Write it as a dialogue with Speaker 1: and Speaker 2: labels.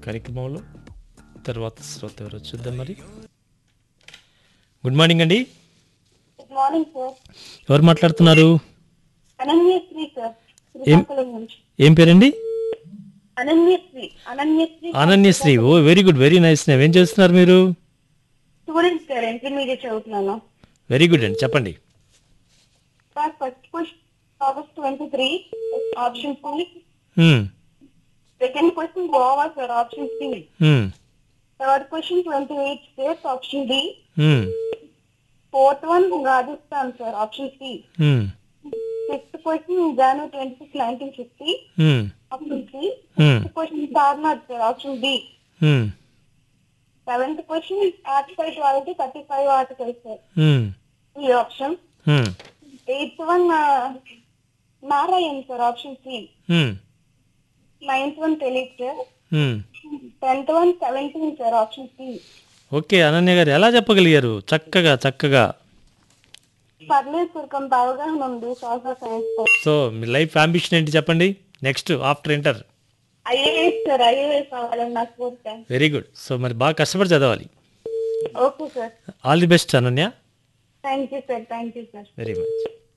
Speaker 1: కార్యక్రమంలో తర్వాత శ్రోత ఎవరో చూద్దాం మరి గుడ్ మార్నింగ్ అండి
Speaker 2: గుడ్ మార్నింగ్ సార్
Speaker 1: ఎవరు మాట్లాడుతున్నారు
Speaker 2: అనన్యశ్రీ సార్
Speaker 1: ఏం-
Speaker 2: శ్రీకాకుళం నుంచి
Speaker 1: ఏం పేరండి
Speaker 2: అనన్యశ్రీ అనన్యశ్రీ
Speaker 1: అనన్యశ్రీ ఓ very good very nice name ఏం చేస్తున్నారు మీరు
Speaker 2: స్టూడెంట్ సార్ ఇంటర్మీడియట్ చదువుతున్నాను
Speaker 1: వెరీ గుడ్ అండి చెప్పండి
Speaker 2: sir first question August twenty three option C
Speaker 1: hmm,
Speaker 2: second question Goa sir option C
Speaker 1: hmm,
Speaker 2: third question twenty eight states option D
Speaker 1: hmm,
Speaker 2: fourth one Rajasthan sir option C
Speaker 1: హ్మ్,
Speaker 2: fifth question January twenty six nineteen fifty
Speaker 1: hmm,
Speaker 2: option C
Speaker 1: hmm,
Speaker 2: sixth question Sarnath sir option D
Speaker 1: hmm,
Speaker 2: seventh question article twelve thirty five article sir
Speaker 1: hmm,
Speaker 2: E option
Speaker 1: hmm,
Speaker 2: eighth one Narayan sir option C
Speaker 1: hmm,
Speaker 2: ninth one తెలియదు sir
Speaker 1: hmm.
Speaker 2: Tenth one seventeen sir option C
Speaker 1: okay Ananya గారు ఎలా చెప్పగలిగారు చక్కగా చక్కగా
Speaker 2: పర్లేదు sir కొంత అవగాహన ఉంది social science sir
Speaker 1: so మీ లైఫ్ అంబిషన్ ఏంటి చెప్పండి next after inter
Speaker 2: IAS sir IAS అవ్వాలని నా కోరిక
Speaker 1: వెరీ గుడ్ సో మరి బాగా కష్టపడి చదవాలి
Speaker 2: okay sir
Speaker 1: all the best Ananya
Speaker 2: thank you sir thank you sir
Speaker 1: very much